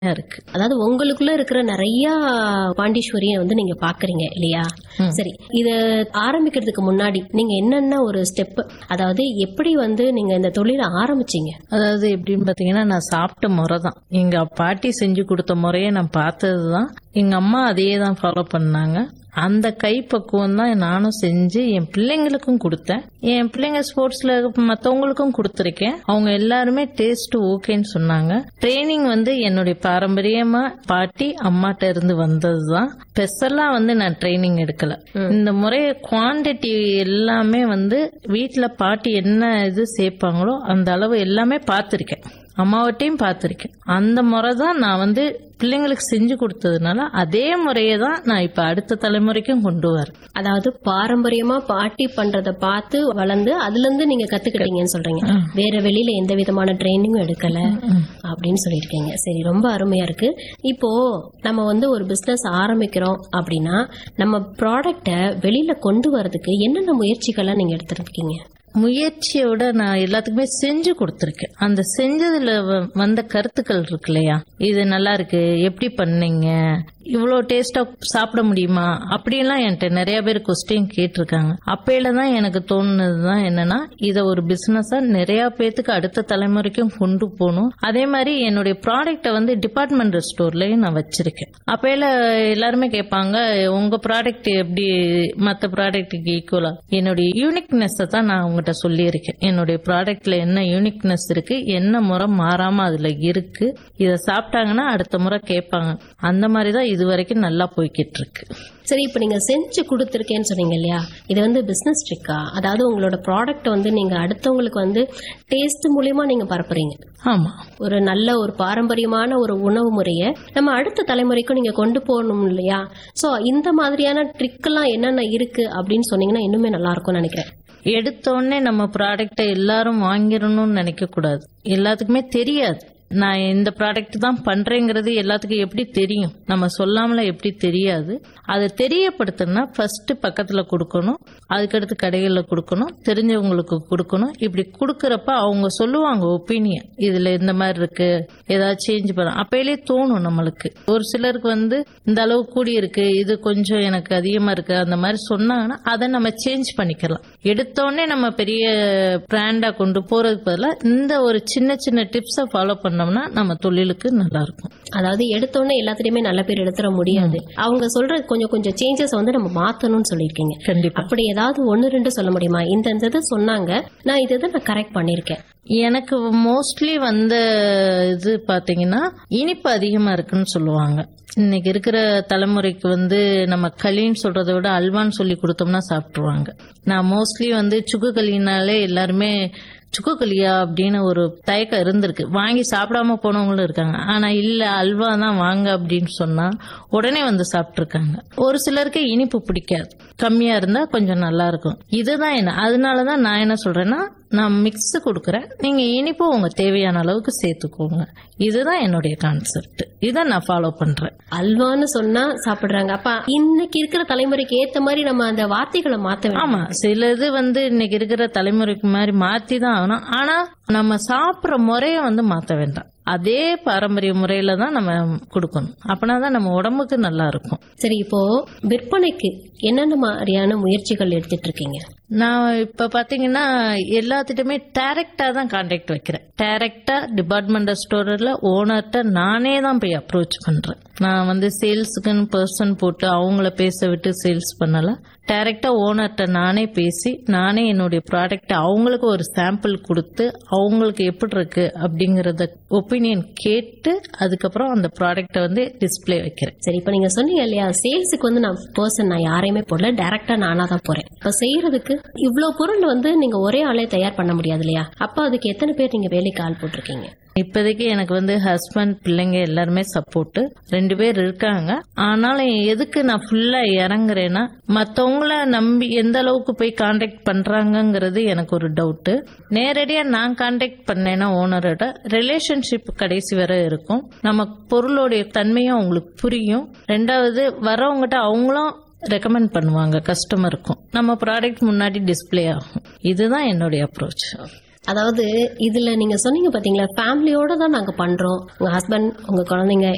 இருக்கு அதாவது உங்களுக்குள்ள இருக்கிற நிறைய பாண்டீஸ்வரியை வந்து நீங்க பாக்குறீங்க இல்லையா சரி இத ஆரம்பிக்கிறதுக்கு முன்னாடி நீங்க என்னென்ன ஒரு ஸ்டெப் அதாவது எப்படி வந்து நீங்க இந்த தொழிலை ஆரம்பிச்சீங்க அதாவது எப்படின்னு பாத்தீங்கன்னா நான் சாப்பிட்ட முறை தான் எங்க பாட்டி செஞ்சு கொடுத்த முறையை நான் பார்த்தது தான் எங்க அம்மா அதையே தான் ஃபாலோ பண்ணாங்க அந்த கைப்பக்குவம் தான் நானும் செஞ்சு என் பிள்ளைங்களுக்கும் கொடுத்தேன் என் பிள்ளைங்க ஸ்போர்ட்ஸ்ல மத்தவங்களுக்கும் கொடுத்துருக்கேன் அவங்க எல்லாருமே டேஸ்ட் ஓகேன்னு சொன்னாங்க ட்ரைனிங் வந்து என்னுடைய பாரம்பரியமா பாட்டி அம்மாட்ட இருந்து வந்ததுதான் ஸ்பெஷலா வந்து நான் ட்ரைனிங் எடுக்கல இந்த முறைய குவாண்டிட்டி எல்லாமே வந்து வீட்ல பாட்டி என்ன இது சேர்ப்பாங்களோ அந்த அளவு எல்லாமே பார்த்திருக்கேன் அம்மாவட்டையும் பார்த்திருக்கேன் அந்த முறை தான் நான் வந்து பிள்ளைங்களுக்கு செஞ்சு கொடுத்ததுனால அதே முறையை தான் நான் இப்ப அடுத்த தலைமுறைக்கும் கொண்டு வரேன் அதாவது பாரம்பரியமா பாட்டி பண்றத பார்த்து வளர்ந்து அதுல இருந்து நீங்க கத்துக்கிட்டீங்கன்னு சொல்றீங்க வேற வெளியில எந்த விதமான ட்ரைனிங்கும் எடுக்கல அப்படின்னு சொல்லியிருக்கீங்க சரி ரொம்ப அருமையா இருக்கு இப்போ நம்ம வந்து ஒரு பிசினஸ் ஆரம்பிக்கிறோம் அப்படின்னா நம்ம ப்ராடக்ட வெளியில கொண்டு வரதுக்கு என்னென்ன முயற்சிகளை நீங்க எடுத்திருக்கீங்க முயற்சியை விட நான் எல்லாத்துக்குமே செஞ்சு கொடுத்துருக்கேன் அந்த செஞ்சதுல வ- வந்த கருத்துக்கள் இருக்கு இல்லையா இது நல்லா இருக்கு எப்படி பண்ணீங்க இவ்வளோ டேஸ்டா சாப்பிட முடியுமா அப்படியெல்லாம் என்கிட்ட நிறைய பேர் கொஸ்டின் கேட்டிருக்காங்க அப்பையில தான் எனக்கு தோணுனது தான் என்னன்னா இதை ஒரு பிசினஸா நிறைய பேத்துக்கு அடுத்த தலைமுறைக்கும் கொண்டு போகணும் அதே மாதிரி என்னுடைய ப்ராடக்ட்டை வந்து டிபார்ட்மெண்ட் ஸ்டோர்லயும் நான் வச்சிருக்கேன் அப்பையில எல்லாருமே கேட்பாங்க உங்க ப்ராடக்ட் எப்படி மற்ற ப்ராடக்ட்டுக்கு ஈக்குவலா என்னுடைய யூனிக்னஸ் தான் நான் உங்ககிட்ட சொல்லியிருக்கேன் என்னுடைய ப்ராடக்ட்ல என்ன யூனிக்னஸ் இருக்கு என்ன முறை மாறாம அதுல இருக்கு இதை சாப்பிட்டாங்கன்னா அடுத்த முறை கேட்பாங்க அந்த மாதிரி தான் இது வரைக்கும் நல்லா போய்கிட்டு இருக்கு சரி இப்போ நீங்க செஞ்சு கொடுத்துருக்கேன்னு சொன்னீங்க இல்லையா இது வந்து பிசினஸ் ட்ரிக்கா அதாவது உங்களோட ப்ராடக்ட் வந்து நீங்க அடுத்தவங்களுக்கு வந்து டேஸ்ட் மூலியமா நீங்க பரப்புறீங்க ஆமா ஒரு நல்ல ஒரு பாரம்பரியமான ஒரு உணவு முறையை நம்ம அடுத்த தலைமுறைக்கும் நீங்க கொண்டு போகணும் இல்லையா சோ இந்த மாதிரியான ட்ரிக் எல்லாம் என்னென்ன இருக்கு அப்படின்னு சொன்னீங்கன்னா இன்னுமே நல்லா இருக்கும்னு நினைக்கிறேன் எடுத்த உடனே நம்ம ப்ராடக்ட்டை எல்லாரும் வாங்கிடணும்னு நினைக்க கூடாது எல்லாத்துக்குமே தெரியாது நான் இந்த ப்ராடக்ட் தான் பண்றேங்கிறது எல்லாத்துக்கும் எப்படி தெரியும் நம்ம சொல்லாமல எப்படி தெரியாது அதை தெரியப்படுத்தணும்னா ஃபர்ஸ்ட் பக்கத்துல கொடுக்கணும் அதுக்கடுத்து கடைகளில் கொடுக்கணும் தெரிஞ்சவங்களுக்கு கொடுக்கணும் இப்படி கொடுக்கறப்ப அவங்க சொல்லுவாங்க ஒப்பீனியன் இதுல இந்த மாதிரி இருக்கு ஏதாவது சேஞ்ச் பண்ண அப்பயிலே தோணும் நம்மளுக்கு ஒரு சிலருக்கு வந்து இந்த அளவு கூடி இருக்கு இது கொஞ்சம் எனக்கு அதிகமா இருக்கு அந்த மாதிரி சொன்னாங்கன்னா அதை நம்ம சேஞ்ச் பண்ணிக்கலாம் எடுத்த உடனே நம்ம பெரிய பிராண்டா கொண்டு போறதுக்கு பதிலாக இந்த ஒரு சின்ன சின்ன டிப்ஸை ஃபாலோ பண்ணோம்னா நம்ம தொழிலுக்கு நல்லா இருக்கும் அதாவது எடுத்த உடனே எல்லாத்துலயுமே நல்ல பேர் எடுத்துட முடியாது அவங்க சொல்ற கொஞ்சம் கொஞ்சம் சேஞ்சஸ் வந்து நம்ம மாத்தணும்னு சொல்லியிருக்கீங்க கண்டிப்பா அப்படி ஏதாவது ஒன்னு ரெண்டு சொல்ல முடியுமா இந்த இந்த இது சொன்னாங்க நான் இதை நான் கரெக்ட் பண்ணிருக்கேன் எனக்கு மோஸ்ட்லி வந்த இது பாத்தீங்கன்னா இனிப்பு அதிகமா இருக்குன்னு சொல்லுவாங்க இன்னைக்கு இருக்கிற தலைமுறைக்கு வந்து நம்ம களின்னு சொல்றதை விட அல்வான்னு சொல்லி கொடுத்தோம்னா சாப்பிட்டுருவாங்க நான் மோஸ்ட்லி வந்து சுக்கு களினாலே எல்லாருமே சுக்கு களியா அப்படின்னு ஒரு தயக்கம் இருந்திருக்கு வாங்கி சாப்பிடாம போனவங்களும் இருக்காங்க ஆனா இல்ல அல்வா தான் வாங்க அப்படின்னு சொன்னா உடனே வந்து சாப்பிட்டுருக்காங்க ஒரு சிலருக்கு இனிப்பு பிடிக்காது கம்மியா இருந்தா கொஞ்சம் நல்லா இருக்கும் இதுதான் என்ன அதனாலதான் நான் என்ன சொல்றேன்னா நான் மிக்ஸ் கொடுக்குறேன் நீங்க இனிப்பு உங்க தேவையான அளவுக்கு சேர்த்துக்கோங்க இதுதான் என்னுடைய கான்செப்ட் இதை நான் ஃபாலோ பண்றேன் அல்வான்னு சொன்னா சாப்பிடுறாங்க அப்ப இன்னைக்கு இருக்கிற தலைமுறைக்கு ஏத்த மாதிரி நம்ம அந்த வார்த்தைகளை மாத்த வேண்டும் ஆமா சில இது வந்து இன்னைக்கு இருக்கிற தலைமுறைக்கு மாதிரி மாத்தி தான் ஆகணும் ஆனா நம்ம சாப்பிடுற முறைய வந்து மாத்த வேண்டாம் அதே பாரம்பரிய முறையில தான் நம்ம கொடுக்கணும் அப்பனா தான் நம்ம உடம்புக்கு நல்லா இருக்கும் சரி இப்போ விற்பனைக்கு என்னென்ன மாதிரியான முயற்சிகள் எடுத்துட்டு இருக்கீங்க நான் இப்ப பாத்தீங்கன்னா எல்லாத்திட்டுமே டைரக்டா தான் கான்டாக்ட் வைக்கிறேன் டைரக்டா டிபார்ட்மெண்டல் ஸ்டோர்ல ஓனர்கிட்ட நானே தான் போய் அப்ரோச் பண்றேன் நான் வந்து சேல்ஸுக்குன்னு பர்சன் போட்டு அவங்கள பேச விட்டு சேல்ஸ் பண்ணல டைரக்டா ஓனர்கிட்ட நானே பேசி நானே என்னுடைய ப்ராடக்ட் அவங்களுக்கு ஒரு சாம்பிள் கொடுத்து அவங்களுக்கு எப்படி இருக்கு அப்படிங்கறத ஒப்பீனியன் கேட்டு அதுக்கப்புறம் அந்த ப்ராடக்ட்டை வந்து டிஸ்ப்ளே வைக்கிறேன் சரி இப்ப நீங்க சொன்னீங்க இல்லையா சேல்ஸுக்கு வந்து நான் பர்சன் நான் யாரையுமே போடல டைரக்டா நானா தான் போறேன் இப்ப செய்யறதுக்கு இவ்ளோ பொருள் வந்து நீங்க ஒரே ஆளே தயார் பண்ண முடியாது இல்லையா அப்ப அதுக்கு எத்தனை பேர் நீங்க வேலைக்கு ஆள் போட்டிருக்கீங்க இப்போதைக்கு எனக்கு வந்து ஹஸ்பண்ட் பிள்ளைங்க எல்லாருமே சப்போர்ட் ரெண்டு பேர் இருக்காங்க ஆனாலும் எதுக்கு நான் ஃபுல்லா இறங்குறேன்னா மத்தவங்கள நம்பி எந்த அளவுக்கு போய் காண்டாக்ட் பண்றாங்கங்கிறது எனக்கு ஒரு டவுட் நேரடியா நான் காண்டாக்ட் பண்ணேன்னா ஓனரோட ரிலேஷன்ஷிப் கடைசி வரை இருக்கும் நம்ம பொருளுடைய தன்மையும் அவங்களுக்கு புரியும் ரெண்டாவது வரவங்ககிட்ட அவங்களும் ரெக்கமெண்ட் பண்ணுவாங்க கஸ்டமருக்கும் நம்ம ப்ராடக்ட் முன்னாடி டிஸ்ப்ளே ஆகும் இதுதான் என்னுடைய அப்ரோச் அதாவது இதுல நீங்க சொன்னீங்க பாத்தீங்களா ஃபேமிலியோட தான் நாங்க பண்றோம் உங்க ஹஸ்பண்ட் உங்க குழந்தைங்க